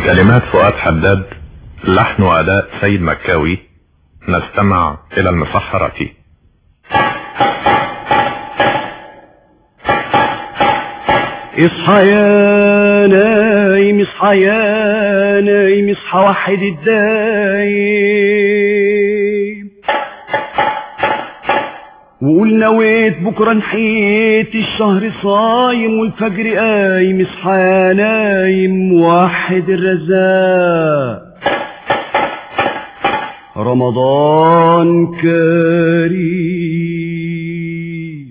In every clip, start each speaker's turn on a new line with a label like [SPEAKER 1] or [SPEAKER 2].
[SPEAKER 1] كلمات فؤاد حداد لحن وأداء سيد مكاوي نستمع إلى المسحرة
[SPEAKER 2] اصحى يا نايم اصحى يا نايم اصحى وحد الدايم وقول نويت بكرة نحيت الشهر صايم والفجر قايم اصحى يا نايم وحد الرزاق رمضان كريم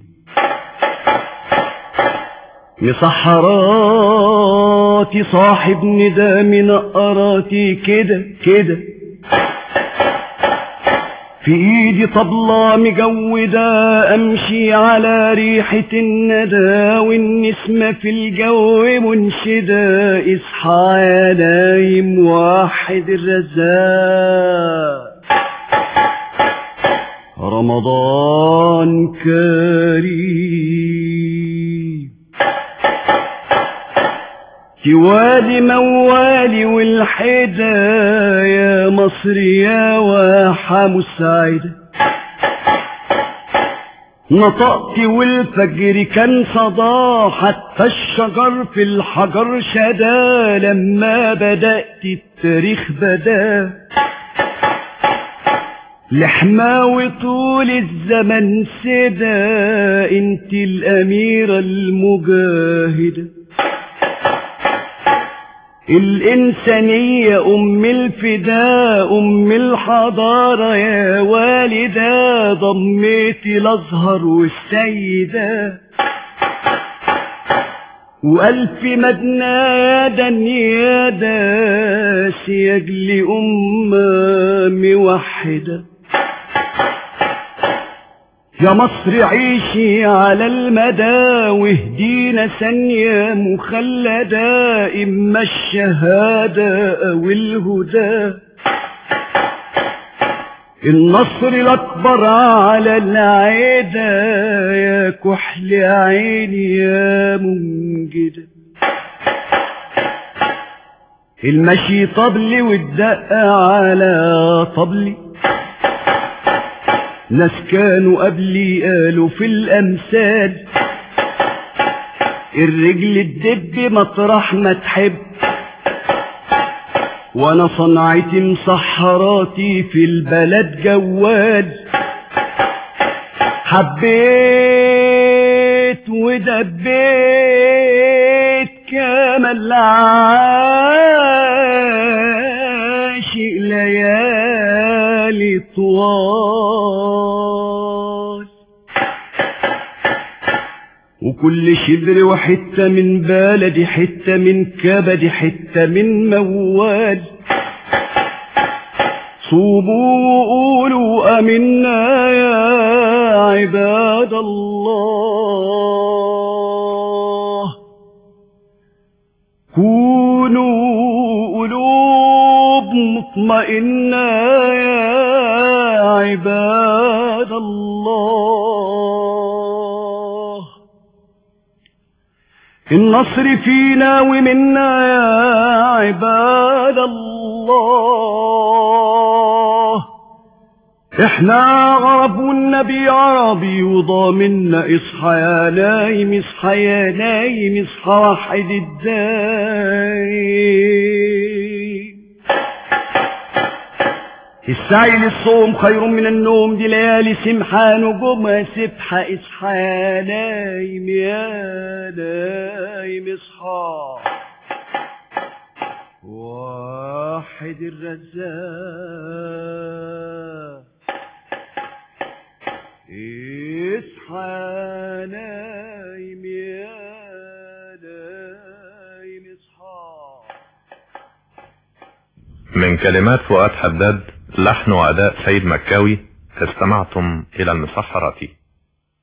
[SPEAKER 2] مسحراتي صاحب ندى منقراتي كده كده في ايدي طبلة مجودة امشي على ريحة الندى والنسمة في الجو منشدة اصحى يا نايم واحد الرزاق رمضان كريم توالي موالي والحدا يا مصر يا واحة مساعدة نطقت والفجر كان صدى حتى الشجر في الحجر شدا لما بدأت التاريخ بدا لحماوي طول الزمن سدا انت الأميرة المجاهدة الإنسانية أم الفداء أم الحضارة يا والدة ضميتي الأزهر والسيدة وألف مدنى يا دنيادا سياج لأمة موحدة يا مصر عيشي على المدى واهدينا ثانية مخلدة إما الشهادة أو الهدى النصر الأكبر على العيدة يا كحل عيني يا منجدة المشي طبلي والدق على طبلي ناس كانوا قبلي قالوا في الأمثال الرجل الدب مطرح ما تحب وانا صنعتي مسحراتي في البلد جوال حبيت ودبيت كامل عاشق ليالي طوال وكل شبر وحتة من بلدي حتة من كبدي حتة من موال صوبوا وقولوا أمنا يا عباد الله كونوا قلوب مطمئنة يا عباد الله النصر فينا ومنا يا عباد الله احنا عرب والنبي عربي وضامنا اصحى يا نايم اصحى يا نايم اصحى وحد الدايم السعي للصوم خير من النوم دي ليالي سمحة نجومها سبحة اصحى يا نايم يا نايم اصحى واحد الرزاق اصحى يا نايم يا نايم اصحى
[SPEAKER 1] من كلمات فؤاد حداد لحن وأداء سيد مكاوي استمعتم إلى المسحرة